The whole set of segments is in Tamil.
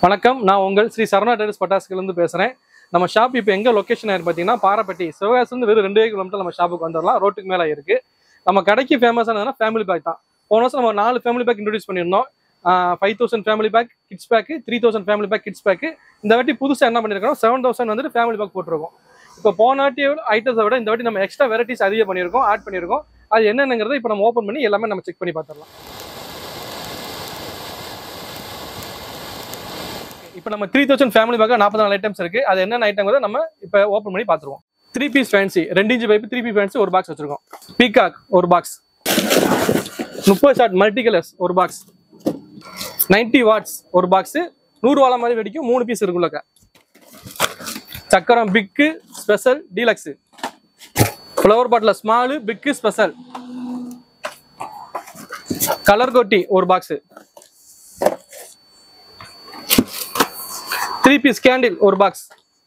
வணக்கம் நான் உங்கள் ஸ்ரீ சரணா டெரிஸ் பட்டாசுலேருந்து பேசுகிறேன் நம்ம ஷாப் இப்போ எங்கே லொக்கேஷன் ஆயிரு பார்த்தீங்கன்னா பாரப்பட்டி சிவகாசிலேருந்து வெறும் ரெண்டு கிலோமீட்டர் நம்ம ஷாப்புக்கு வந்துடலாம் ரோட்டுக்கு மேலே இருக்குது நம்ம கடைக்கு ஃபேமஸானதுன்னா ஃபேமிலி பேக் தான் போன வருஷம் நம்ம நாலு ஃபேமிலி பேக் இன்ட்ரடியூஸ் பண்ணியிருந்தோம் five thousand family pack kids pack three thousand family pack kids pack இந்த வாட்டி புதுசாக என்ன பண்ணியிருக்கோம் செவன் தௌசண்ட் வந்துட்டு ஃபேமிலி பேக் போட்டிருக்கோம் இப்போ போன வாட்டி ஐட்டத்தை விட இந்த வாட்டி நம்ம எக்ஸ்ட்ரா வெரைட்டிஸ் அதிகம் பண்ணியிருக்கோம் ஆட் பண்ணியிருக்கோம் அது என்னென்னங்கிறத இப்போ நம்ம ஓப்பன் பண்ணி எல்லாமே நம்ம செக் பண்ணி பார்த்துடலாம் இப்போ நம்ம த்ரீ தௌசண்ட் ஃபேமிலி பேக்காக நாற்பத்தி நாலு ஐட்டம்ஸ் இருக்கு அது என்னென்ன ஐட்டம் நம்ம இப்போ ஓப்பன் பண்ணி பார்த்துருவோம் த்ரீ பீஸ் ஃபேன்சி ரெண்டு inch pipe three piece fancy ஒரு பாக்ஸ் வச்சிருக்கோம் பீகாக் ஒரு பாக்ஸ் முப்பது ஷாட் மல்டி கலர்ஸ் ஒரு பாக்ஸ் 90 வாட்ஸ் ஒரு பாக்ஸ் நூறு வாழை மாதிரி வெடிக்கும் மூணு பீஸ் இருக்குள்ளக்க சக்கரம் big special deluxe flower bottle small big special colour கொட்டி ஒரு பாக்ஸ் த்ரீ பீஸ் கேண்டில் ஒரு box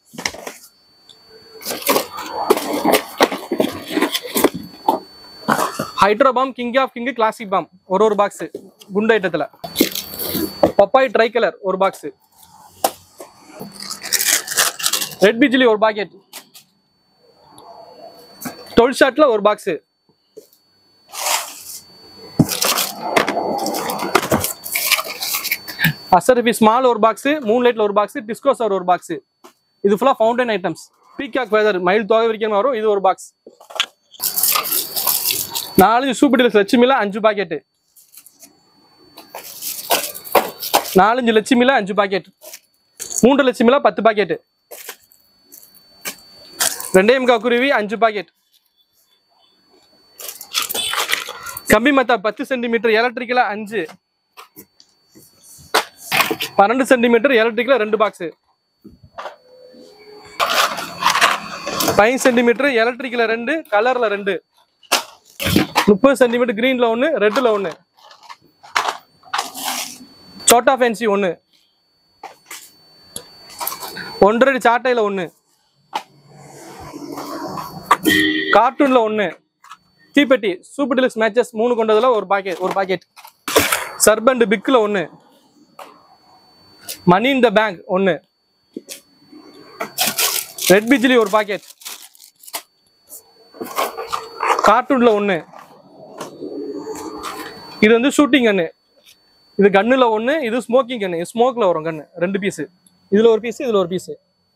hydro bomb king of king classic bomb ஒரு ஒரு பாக்ஸ் குண்டு ஐட்டத்தில் பப்பாய் ட்ரை கலர் ஒரு பாக்ஸ் ரெட் பிஜிலி ஒரு பாக்கெட் டுவெல் ஷாட்ல ஒரு பாக்ஸ் அசரபி ஸ்மால் ஒரு பாக்ஸ் மூணு லைட்ல ஒரு பாக்ஸ் டிஸ்கோ சார் ஒரு பாக்ஸ் இது ஃபுல்லா ஃபவுண்டன் ஐட்டம்ஸ் பீகாக் ஃபெதர் மயில் தொகை வரைக்கும் வரும் இது ஒரு பாக்ஸ் நாலு சூப்பர் டீலக்ஸ் லட்சுமில அஞ்சு பாக்கெட்டு நாலஞ்சு லட்சுமில அஞ்சு பாக்கெட் மூன்று லட்சுமில பத்து பாக்கெட்டு ரெண்டே முக்கா குருவி அஞ்சு பாக்கெட் கம்பி மத்தா பத்து சென்டிமீட்டர் எலக்ட்ரிக்கலா அஞ்சு பன்னெண்டு சென்டிமீட்டர் எலக்ட்ரிக்ல ரெண்டு பாக்ஸ் பதினஞ்சு சென்டிமீட்டர் எலக்ட்ரிக்ல ரெண்டு கலர்ல ரெண்டு முப்பது சென்டிமீட்டர் கிரீன்ல ஒன்று ரெட்டில் ஒன்று சோட்டா ஃபேன்சி ஒன்று ஒன்றரை சாட்டையில் ஒன்று கார்ட்டூன்ல ஒன்று தீப்பெட்டி சூப்பர் டிலக்ஸ் மேட்சஸ் மூணு கொண்டதுல ஒரு பாக்கெட் ஒரு பாக்கெட் சர்பண்ட் பிக்கில் ஒன்று மணி இன் த பேங்க் ஒன்று ரெட் பிஜிலி ஒரு பாக்கெட் கார்ட்டூன்ல ஒன்று இது வந்து ஷூட்டிங் கன்னு இது கன்னுல ஒன்று இது ஸ்மோக்கிங் கன்னு ஸ்மோக்ல வரும் கன்னு ரெண்டு பீஸ் இதுல ஒரு பீஸ் இதுல ஒரு பீஸ்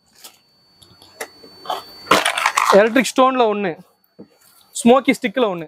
எலக்ட்ரிக் ஸ்டோன்ல ஒன்று ஸ்மோக்கி ஸ்டிக்ல ஒன்று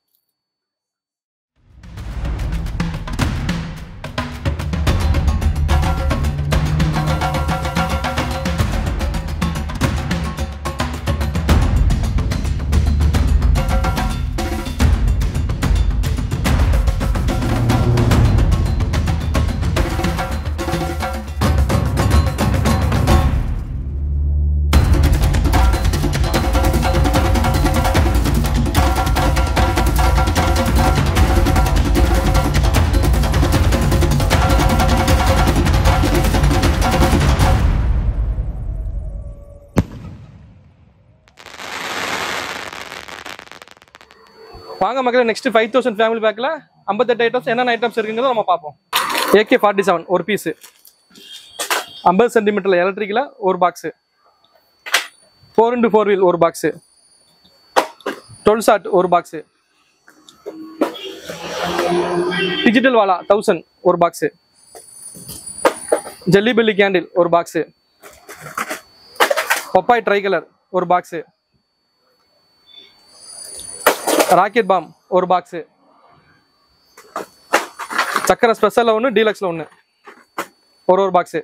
வாங்க மக்களே நெக்ஸ்ட் ஃபைவ் தௌசண்ட் ஃபேமிலி பேக்கில் ஐம்பத்தெட்டு ஐட்டம்ஸ் என்னென்ன ஐட்டம்ஸ் இருக்குங்கிறத நம்ம பார்ப்போம் ஏகே ஃபார்ட்டி செவன் ஒரு பீஸு ஐம்பது சென்டிமீட்டரில் எலக்ட்ரிக்கில் ஒரு box four into four wheel ஒரு பாக்ஸு டுவெல் ஷாட் ஒரு பாக்ஸு டிஜிட்டல் வாலா தௌசண்ட் ஒரு பாக்ஸு ஜெல்லி பெல்லி கேண்டில் ஒரு பாக்ஸு பப்பாய் ட்ரை கலர் ஒரு பாக்ஸு ராக்கெட் பாம் ஒரு பாக்ஸு சக்கரை ஸ்பெஷலில் ஒன்று டீலக்ஸில் ஒன்று ஒரு ஒரு பாக்ஸு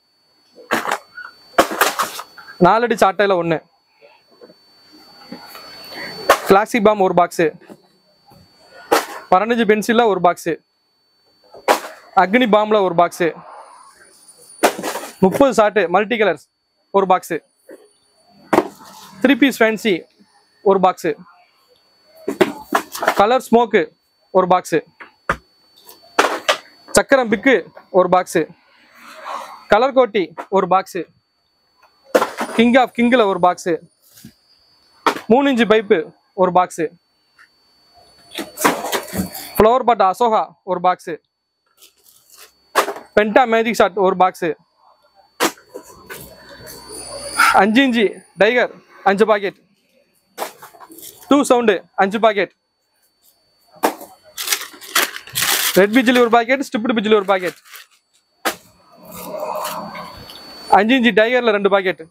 நாலடி சாட்டையில் ஒன்று கிளாசிக் பாம் ஒரு பாக்ஸு பன்னெண்டு பென்சிலில் ஒரு பாக்ஸு அக்னி பாம்பில் ஒரு பாக்ஸு முப்பது சாட்டு மல்டி கலர்ஸ் ஒரு பாக்ஸு த்ரீ பீஸ் ஃபேன்சி ஒரு பாக்ஸு கலர் ஸ்மோக்கு ஒரு பாக்ஸு சக்கரம் பிக்கு ஒரு பாக்ஸு கலர் கோட்டி ஒரு பாக்ஸு கிங் ஆஃப் கிங்கில் ஒரு பாக்ஸு மூணு இன்ச்சு பைப்பு ஒரு பாக்ஸு ஃப்ளவர் பாட் அசோகா ஒரு பாக்ஸு பென்டா மேஜிக் ஷாட் ஒரு பாக்ஸு அஞ்சு இஞ்சி டைகர் அஞ்சு பாக்கெட் டூ சவுண்டு அஞ்சு பாக்கெட் ரெட் பிஜிலி ஒரு பாக்கெட் ஸ்டிப்டு பிஜிலி ஒரு பாக்கெட் அஞ்சு இஞ்சி டைகர்ல ரெண்டு பாக்கெட்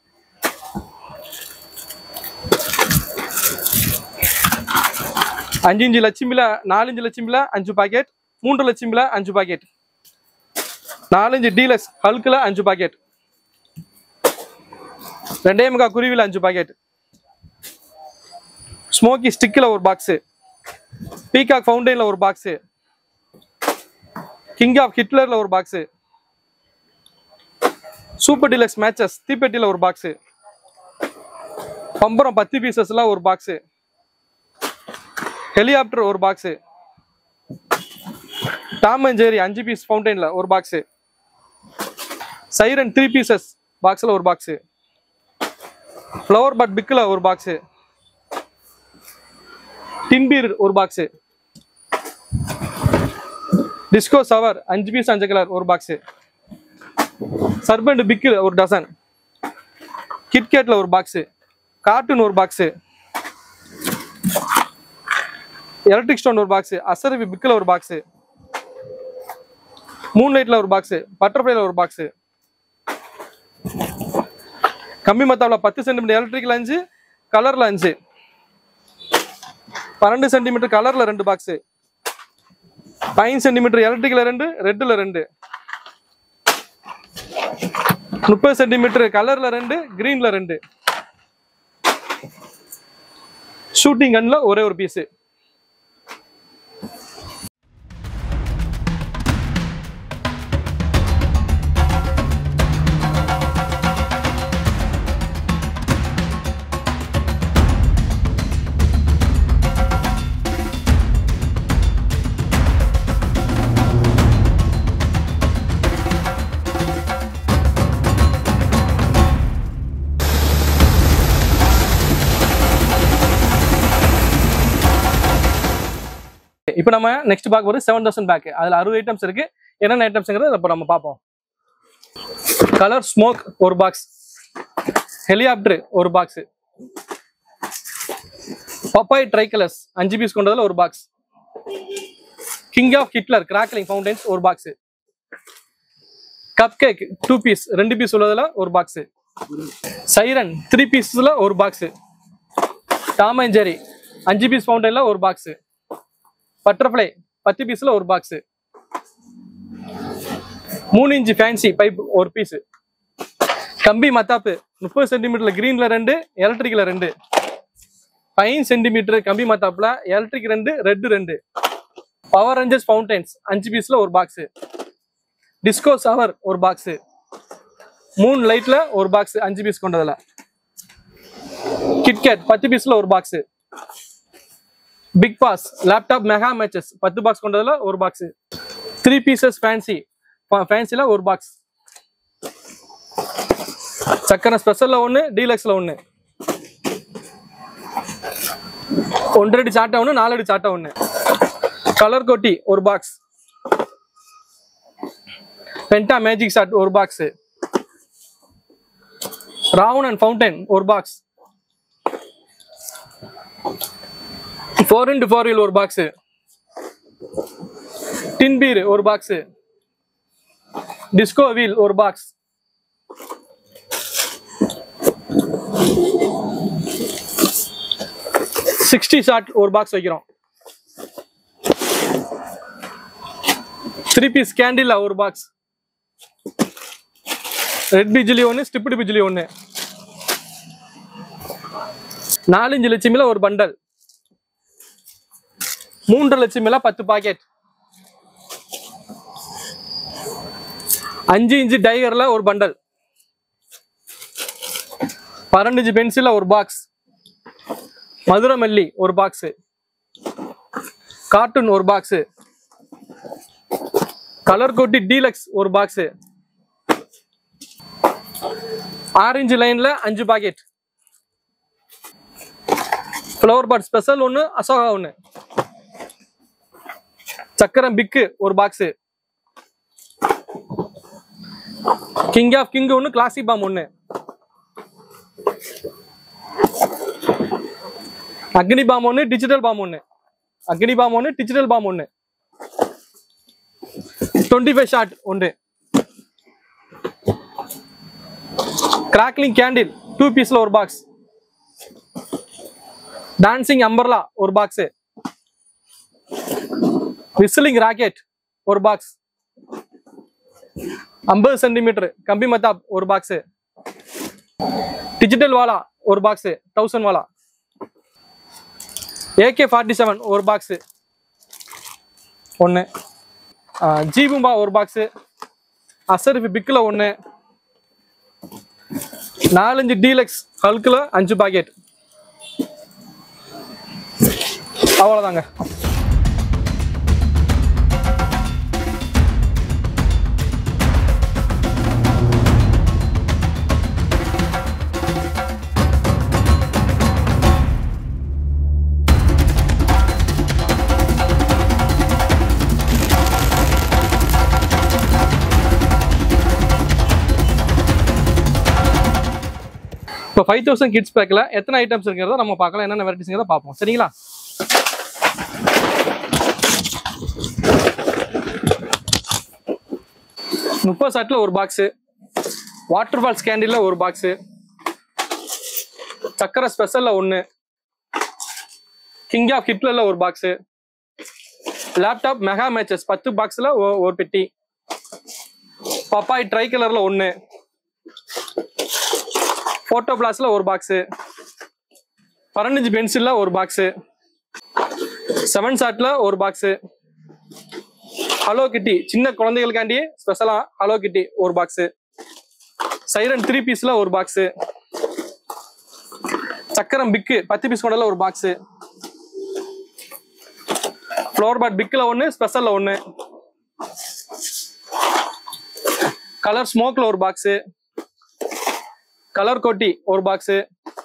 அஞ்சு இஞ்சி லட்சுமில நாலஞ்சு லட்சுமில அஞ்சு பாக்கெட் மூன்று லட்சுமில அஞ்சு பாக்கெட் நாலஞ்சு டீலக்ஸ் ஹல்கில் அஞ்சு பாக்கெட் ரெண்டே முக்கா குருவியில் அஞ்சு பாக்கெட் ஸ்மோக்கி ஸ்டிக்கில் ஒரு பாக்ஸு பீகாக் ஃபவுண்டெயினில் ஒரு பாக்ஸு கிங் ஆஃப் ஹிட்லரில் ஒரு பாக்ஸு சூப்பர் டீலக்ஸ் மேட்சஸ் தீப்பெட்டியில் ஒரு பாக்ஸு பம்பரம் பத்து பீசஸ்ல ஒரு பாக்ஸு ஹெலிகாப்டர் ஒரு பாக்ஸு டாம் அண்ட் ஜெரி அஞ்சு பீஸ் ஃபவுண்டெயினில் ஒரு பாக்ஸு சைரன் த்ரீ பீசஸ் பாக்ஸில் ஒரு பாக்ஸு ஃப்ளவர் பட் பிக்கில் ஒரு பாக்ஸு டின்பீர் ஒரு பாக்ஸு டிஸ்கோ சவர் அஞ்சு பீஸ் அஞ்சு கலர் ஒரு பாக்ஸு சர்பண்ட் பிக்கில் ஒரு டசன் கிட்கேட்டில் ஒரு பாக்ஸு கார்ட்டூன் ஒரு பாக்ஸு எலக்ட்ரிக் ஸ்டோன் ஒரு பாக்ஸு அசரவி பிக்கில் ஒரு பாக்ஸு மூன் லைட்ல ஒரு பாக்ஸ் பட்டர்ஃப்ளைல ஒரு பாக்ஸ் கம்மி மத்தாவில் பத்து சென்டிமீட்டர் எலக்ட்ரிக்கல் அஞ்சு கலர்ல அஞ்சு பன்னெண்டு சென்டிமீட்டர் கலர்ல ரெண்டு பாக்ஸ் பதினஞ்சு சென்டிமீட்டர் எலக்ட்ரிக்கல ரெண்டு ரெட்டுல ரெண்டு முப்பது சென்டிமீட்டர் கலர்ல ரெண்டு கிரீன்ல ரெண்டு ஷூட்டிங் கன்ல ஒரே ஒரு பீஸ் இப்போ நம்ம நெக்ஸ்ட் பார்க்க போகிறது செவன் தௌசண்ட் பேக் அதில் அறுபது ஐட்டம்ஸ் இருக்கு என்னென்ன ஐட்டம்ஸ்ங்கிறது இப்போ நம்ம பார்ப்போம் கலர் ஸ்மோக் ஒரு பாக்ஸ் ஹெலிகாப்டர் ஒரு பாக்ஸ் பப்பாய் ட்ரை கலர்ஸ் அஞ்சு பீஸ் கொண்டதுல ஒரு box king of Hitler crackling fountains ஒரு box cup cake two piece ரெண்டு பீஸ் உள்ளதுல ஒரு பாக்ஸ் சைரன் த்ரீ பீஸ்ல ஒரு பாக்ஸ் டாம் அண்ட் ஜெரி அஞ்சு பீஸ் ஃபவுண்டைன்ல ஒரு பாக்ஸ் பட்டர்ஃப்ளை பத்து பீஸ்ல ஒரு பாக்ஸ் மூணு இன்ச்சு ஃபேன்சி பைப் ஒரு பீஸ் கம்பி மத்தாப்பு முப்பது சென்டிமீட்டர்ல கிரீன்ல ரெண்டு எலக்ட்ரிக்ல ரெண்டு பதினஞ்சு சென்டிமீட்டர் கம்பி மத்தாப்புல எலக்ட்ரிக் ரெண்டு ரெட் ரெண்டு பவர் ரேஞ்சர்ஸ் ஃபவுண்டைன்ஸ் அஞ்சு பீஸ்ல ஒரு பாக்ஸ் டிஸ்கோ சவர் ஒரு பாக்ஸ் மூணு லைட்ல ஒரு பாக்ஸ் அஞ்சு பீஸ் கொண்டதுல கிட்கேட் பத்து பீஸ்ல ஒரு box big boss laptop mega matches பத்து பாக்ஸ் கொண்டதுல ஒரு பாக்ஸ் த்ரீ பீசஸ் ஃபேன்சி ஃபேன்சில ஒரு பாக்ஸ் சக்கரை ஸ்பெஷல்ல ஒன்று டீலக்ஸ்ல ஒன்று ஒன்றரை சாட்டை ஒன்று நாலடி சாட்டை ஒன்று கலர் கொட்டி ஒரு பாக்ஸ் பென்டா மேஜிக் ஷாட் ஒரு பாக்ஸ் ராவன் அண்ட் ஃபவுண்டைன் ஒரு box four into four wheel ஒரு பாக்ஸ் டின் பீர் ஒரு பாக்ஸ் டிஸ்கோ வீல் ஒரு பாக்ஸ் சிக்ஸ்டி ஷாட் ஒரு பாக்ஸ் வைக்கிறோம் த்ரீ பீஸ் கேண்டில் ஒரு பாக்ஸ் ரெட் பிஜிலி ஒன்று ஸ்டிப்டு பிஜிலி ஒன்று நாலஞ்சு லட்சமில ஒரு பண்டல் மூன்று லட்சமில பத்து பாக்கெட் அஞ்சு இன்ச்சு டைகர்ல ஒரு பண்டல் பன்னெண்டு இன்ச்சு பென்சில்ல ஒரு பாக்ஸ் மதுரை மல்லி ஒரு பாக்ஸ் கார்ட்டூன் ஒரு பாக்ஸ் கலர் கோட்டி டீலக்ஸ் ஒரு பாக்ஸ் ஆரஞ்சு லைன்ல அஞ்சு பாக்கெட் ஃப்ளவர் பாட் ஸ்பெஷல் ஒன்று அசோகா ஒன்று சக்கரம் பிக்கு ஒரு பாக்ஸ் கிங் ஆஃப் கிங் ஒன்று கிளாசிக் பாம் ஒன்று அக்னி பாம் ஒன்று டிஜிட்டல் பாம் ஒன்று அக்னி பாம் ஒன்று டிஜிட்டல் பாம் ஒன்று டுவெண்ட்டி ஃபைவ் ஷாட் ஒன்று கிராக்லிங் கேண்டில் டூ பீஸ்ல ஒரு பாக்ஸ் டான்சிங் அம்பர்லா ஒரு பாக்ஸ் விசிலிங் ராக்கெட் ஒரு பாக்ஸ் ஐம்பது சென்டிமீட்டர் கம்பி மத்தாப் ஒரு பாக்ஸ் டிஜிட்டல் வாலா ஒரு பாக்ஸ் தௌசண்ட் வாலா ஏகே ஃபார்ட்டி செவன் ஒரு பாக்ஸ் ஒன்று ஜீபும்பா ஒரு பாக்ஸ் அசரிஃபி பிக்கில் ஒன்று நாலஞ்சு டீலக்ஸ் ஹல்கில் அஞ்சு பாக்கெட் அவ்வளோதாங்க இப்போ ஃபைவ் தௌசண்ட் கிட்ஸ் பேக்கில் எத்தனை ஐட்டம்ஸ் இருக்கிறதோ நம்ம பார்க்கலாம் என்னென்ன வெரைட்டிஸ்ங்கிறத பார்ப்போம் சரிங்களா முப்பது சாட்டில் ஒரு பாக்ஸு வாட்டர் ஃபால்ஸ் கேண்டில் ஒரு பாக்ஸு சக்கரை ஸ்பெஷலில் ஒன்று கிங் ஆஃப் ஹிட்லரில் ஒரு பாக்ஸு லேப்டாப் மெகா மேட்சஸ் பத்து பாக்ஸில் ஒரு பெட்டி பப்பாய் ட்ரை கலரில் ஒன்று ஃபோட்டோ பிளாஸ்ல ஒரு பாக்ஸு பதினஞ்சு பென்சில்ல ஒரு பாக்ஸு செவன் ஷாட்ல ஒரு பாக்ஸு ஹலோ கிட்டி சின்ன குழந்தைகளுக்காண்டி ஸ்பெஷலா ஹலோ கிட்டி ஒரு பாக்ஸு சைரன் த்ரீ பீஸ்ல ஒரு பாக்ஸு சக்கரம் பிக்கு பத்து பீஸ் கொண்டல ஒரு பாக்ஸு ஃப்ளோர் பாட் பிக்கில் ஒன்று ஸ்பெஷலில் ஒன்று கலர் ஸ்மோக்ல ஒரு பாக்ஸு கலர் கோட்டி ஒரு பாக்ஸு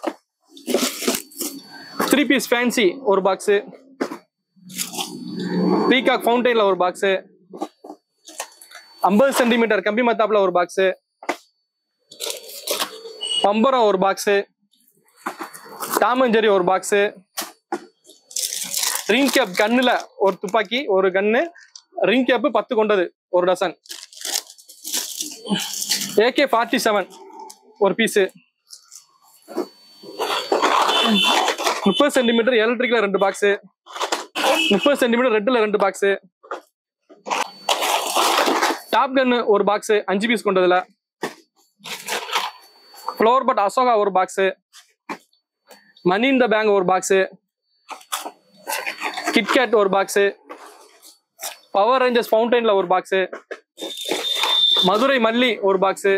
த்ரீ பீஸ் ஃபேன்சி ஒரு பாக்ஸு பீகாக் ஃபவுண்டைன்ல ஒரு பாக்ஸு ஐம்பது சென்டிமீட்டர் கம்பி மத்தாப்புல ஒரு பாக்ஸு பம்பரம் ஒரு பாக்ஸு டாமஞ்சேரி ஒரு பாக்ஸு ரிங் கேப் கண்ணுல ஒரு துப்பாக்கி ஒரு கன்னு ரிங் கேப் பத்து கொண்டது ஒரு டசன் ஏகே ஃபார்ட்டி செவன் ஒரு பீஸு முப்பது சென்டிமீட்டர் எலக்ட்ரிக்ல ரெண்டு பாக்ஸு முப்பது சென்டிமீட்டர் ரெட்ல ரெண்டு பாக்ஸு டாப் கன்னு ஒரு பாக்ஸு அஞ்சு பீஸ் கொண்டதுல ஃப்ளோர் பட் அசோகா ஒரு பாக்ஸு மணி இந்த பேங்க் ஒரு பாக்ஸு கிட்கேட் ஒரு பாக்ஸு பவர் ரேஞ்சர்ஸ் ஃபவுண்டைன்ல ஒரு பாக்ஸு மதுரை மல்லி ஒரு பாக்ஸு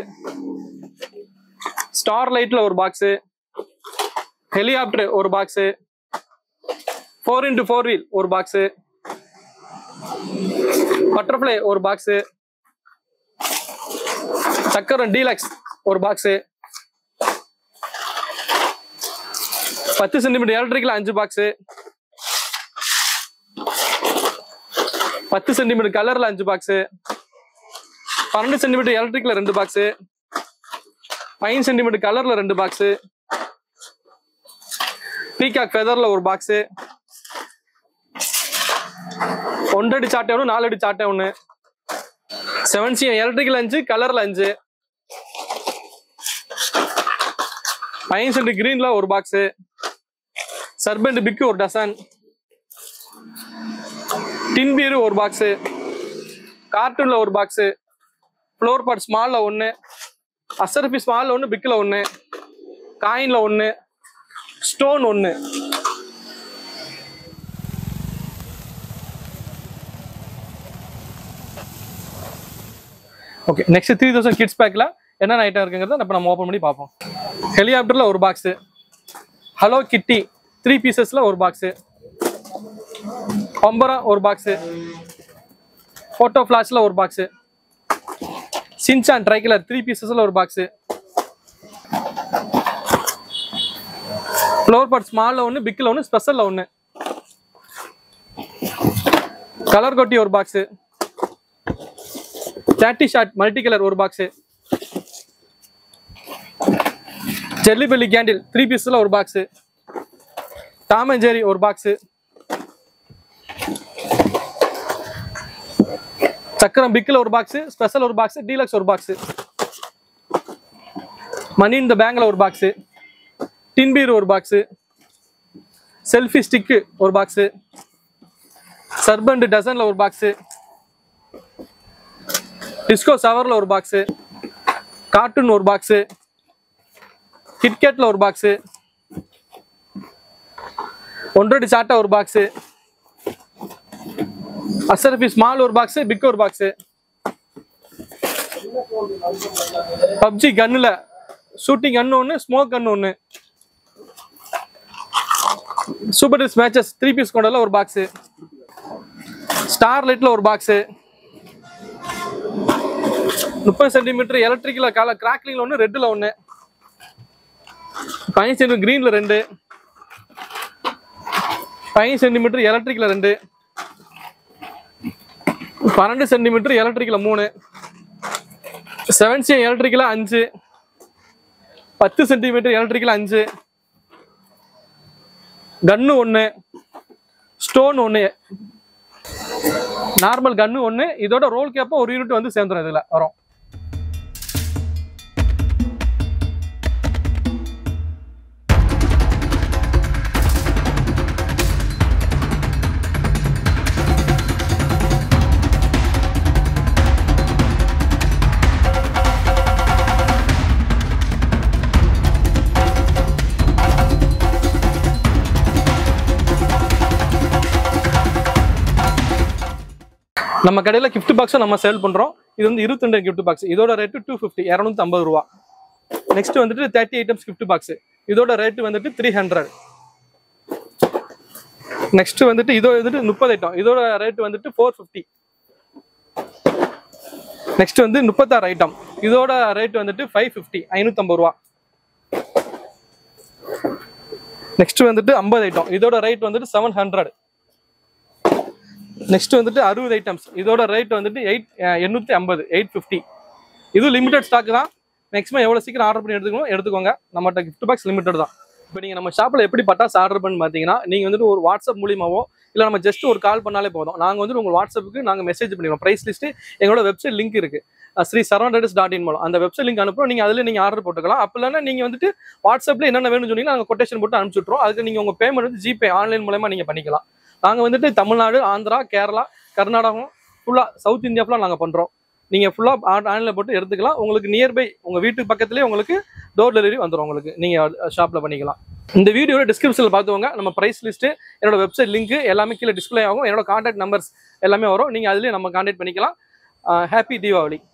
ஸ்டார் லைட்ல ஒரு பாக்ஸு ஹெலிகாப்டர் ஒரு box four into four wheel ஒரு பாக்ஸு பட்டர்ஃப்ளை ஒரு பாக்ஸு சக்கரம் டீலக்ஸ் ஒரு பாக்ஸு பத்து சென்டிமீட்டர் எலக்ட்ரிக்கல் அஞ்சு பாக்ஸு பத்து சென்டிமீட்டர் கலர்ல அஞ்சு பாக்ஸு பன்னெண்டு சென்டிமீட்டர் எலக்ட்ரிக்ல ரெண்டு பாக்ஸு பதினஞ்சு சென்டிமீட்டர் கலர்ல ரெண்டு பாக்ஸு பீகாக் ஃபெதர்ல ஒரு பாக்ஸு ஒன்றடி சாட்டை ஒன்று நாலு அடி சாட்டை ஒன்று செவன் சி எலக்ட்ரிக்கல் அஞ்சு கலர்ல அஞ்சு பதினஞ்சு சென்ட் கிரீன்ல ஒரு பாக்ஸு சர்பெண்ட் பிக்கு ஒரு டசன் டின் பீரு ஒரு பாக்ஸு கார்ட்டூன்ல ஒரு பாக்ஸு ஃப்ளோர் பாட் ஸ்மால்ல ஒன்று அசரபி ஸ்மால்ல ஒன்று பிக்கில் ஒன்று காயின்ல ஒன்று ஸ்டோன் ஒன்று okay next three thousand kids பேக்கில் என்னென்ன ஐட்டம் இருக்குங்கிறத இப்போ நம்ம ஓப்பன் பண்ணி பார்ப்போம் ஹெலிகாப்டரில் ஒரு பாக்ஸு ஹலோ கிட்டி த்ரீ பீசஸில் ஒரு பாக்ஸு பம்பரம் ஒரு பாக்ஸு ஃபோட்டோ ஃப்ளாஷில் ஒரு பாக்ஸு சின்சான் ட்ரைக்கலர் த்ரீ பீசஸில் ஒரு பாக்ஸு ஃப்ளோர் பாட் ஸ்மாலில் ஒன்று பிக்கில் ஒன்று ஸ்பெஷலில் ஒன்று கலர் கொட்டி ஒரு பாக்ஸு சாட்டி ஷாட் மல்டி கலர் ஒரு box jelly belly candle three பீஸில் ஒரு பாக்ஸு டாம் அண்ட் ஜெரி ஒரு பாக்ஸு சக்கரம் பிக்கில் ஒரு பாக்ஸு ஸ்பெஷல் ஒரு பாக்ஸு டீலக்ஸ் ஒரு பாக்ஸு மணி இந்த பேங்கில் ஒரு பாக்ஸு டின்பீர் ஒரு பாக்ஸு செல்ஃபி ஸ்டிக்கு ஒரு பாக்ஸு சர்பண்ட் டசனில் ஒரு பாக்ஸு டிஸ்கோ சவரில் ஒரு பாக்ஸு கார்ட்டூன் ஒரு பாக்ஸு கிட்கேட்டில் ஒரு பாக்ஸு ஒன்றடி சாட்டா ஒரு பாக்ஸு அசரஃபி ஸ்மால் ஒரு பாக்ஸு பிக் ஒரு பாக்ஸு பப்ஜி கன்னுல ஷூட்டிங் கன்னு ஒன்று ஸ்மோக் கன்னு ஒன்று சூப்பர் டிஸ் மேட்சஸ் த்ரீ பீஸ் கொண்டல ஒரு பாக்ஸு ஸ்டார் லைட்ல ஒரு பாக்ஸு முப்பது சென்டிமீட்டர் எலக்ட்ரிக்கல கால கிராக்லிங்ல ஒன்று ரெட்டில் ஒன்று பதினஞ்சு சென்டிமீட்டர் கிரீன்ல ரெண்டு பதினஞ்சு சென்டிமீட்டர் எலக்ட்ரிக்கல ரெண்டு பன்னெண்டு சென்டிமீட்டர் எலக்ட்ரிக்கல மூணு செவன் சி எலக்ட்ரிக்கல அஞ்சு பத்து சென்டிமீட்டர் எலக்ட்ரிக்கல் அஞ்சு கன்னு ஒன்று ஸ்டோன் ஒன்று நார்மல் கன்னு ஒன்று இதோட ரோல் கேப்போ ஒரு யூனிட் வந்து சேர்ந்துடும் இதில் வரும் நம்ம கடையில் gift பாக்ஸும் நம்ம சேல் பண்ணுறோம் இது வந்து இருபத்தி ரெண்டு gift பாக்ஸ் இதோட ரேட்டு டூ ஃபிஃப்டி இரநூத்தி ஐம்பது ரூபா நெக்ஸ்ட் வந்துட்டு தேர்ட்டி ஐட்டம்ஸ் gift பாக்ஸ் இதோட ரேட்டு வந்துட்டு த்ரீ ஹண்ட்ரட் நெக்ஸ்ட் வந்துட்டு இதோட வந்துட்டு முப்பது ஐட்டம் இதோட ரேட் வந்துட்டு ஃபோர் ஃபிஃப்டி நெக்ஸ்ட் வந்து முப்பத்தாறு ஐட்டம் இதோட ரேட் வந்துட்டு ஃபைவ் ஃபிஃப்டி ஐநூற்றம்பது ரூபா நெக்ஸ்ட் வந்துட்டு ஐம்பது ஐட்டம் இதோட ரேட் வந்துட்டு செவன் ஹண்ட்ரட் நெக்ஸ்ட் வந்துட்டு அறுபது ஐட்டம்ஸ் இதோட ரேட் வந்துட்டு எயிட் எண்ணூற்றி ஐம்பது எயிட் ஃபிஃப்டி இது லிமிடெட் ஸ்டாக் தான் மேக்ஸிமம் எவ்வளோ சீக்கிரம் ஆர்டர் பண்ணி எடுத்துக்கணும் எடுத்துக்கோங்க நம்மகிட்ட gift பாக்ஸ் லிமிட்டட் தான் இப்போ நீங்கள் நம்ம ஷாப்பில் எப்படி பட்டாசு ஆர்டர் பண்ணி பார்த்தீங்கன்னா நீங்கள் வந்துட்டு ஒரு வாட்ஸ்அப் மூலியமாவோ இல்லை நம்ம ஜஸ்ட் ஒரு கால் பண்ணாலே போதும் நாங்கள் வந்துட்டு உங்கள் வாட்ஸ்அப்புக்கு நாங்கள் மெசேஜ் பண்ணிடுவோம் ப்ரைஸ் லிஸ்ட்டு எங்களோட வெப்சைட் லிங்க் இருக்கு அஹ் ஸ்ரீ சரவணடஸ் டாட் இன் மூலம் அந்த வெப்சைட் லிங்க் அனுப்புறோம் நீங்கள் அதில் நீங்கள் ஆர்டர் போட்டுக்கலாம் அப்போ இல்லைன்னா நீங்கள் வந்துட்டு வாட்ஸ்அப்பில் என்னென்ன வேணும்னு சொன்னீங்கன்னா நாங்கள் கொட்டேஷன் போட்டு அனுப்பிச்சுட்றோம் அதுக்கு நீங்கள் உங்கள் பேமெண்ட் வந்து ஜிபே ஆன்லைன் மூலமா நீங்கள் பண்ணிக்கலாம் நாங்கள் வந்துட்டு தமிழ்நாடு ஆந்திரா கேரளா கர்நாடகம் ஃபுல்லாக சவுத் இந்தியா ஃபுல்லாக நாங்கள் பண்ணுறோம் நீங்கள் ஃபுல்லாக ஆன்லைனில் போட்டு எடுத்துக்கலாம் உங்களுக்கு நியர்பை உங்கள் வீட்டுக்கு பக்கத்துலேயே உங்களுக்கு டோர் டெலிவரி வந்துடும் உங்களுக்கு நீங்கள் ஷாப்பில் பண்ணிக்கலாம் இந்த வீடியோட டிஸ்கிரிப்ஷனில் பார்த்துக்கோங்க நம்ம ப்ரைஸ் லிஸ்ட்டு என்னோட வெப்சைட் லிங்க் எல்லாமே கீழே டிஸ்ப்ளே ஆகும் என்னோட கான்டாக்ட் நம்பர்ஸ் எல்லாமே வரும் நீங்கள் அதுலேயே நம்ம கான்டாக்ட் பண்ணிக்கலாம் ஹாப்பி தீபாவளி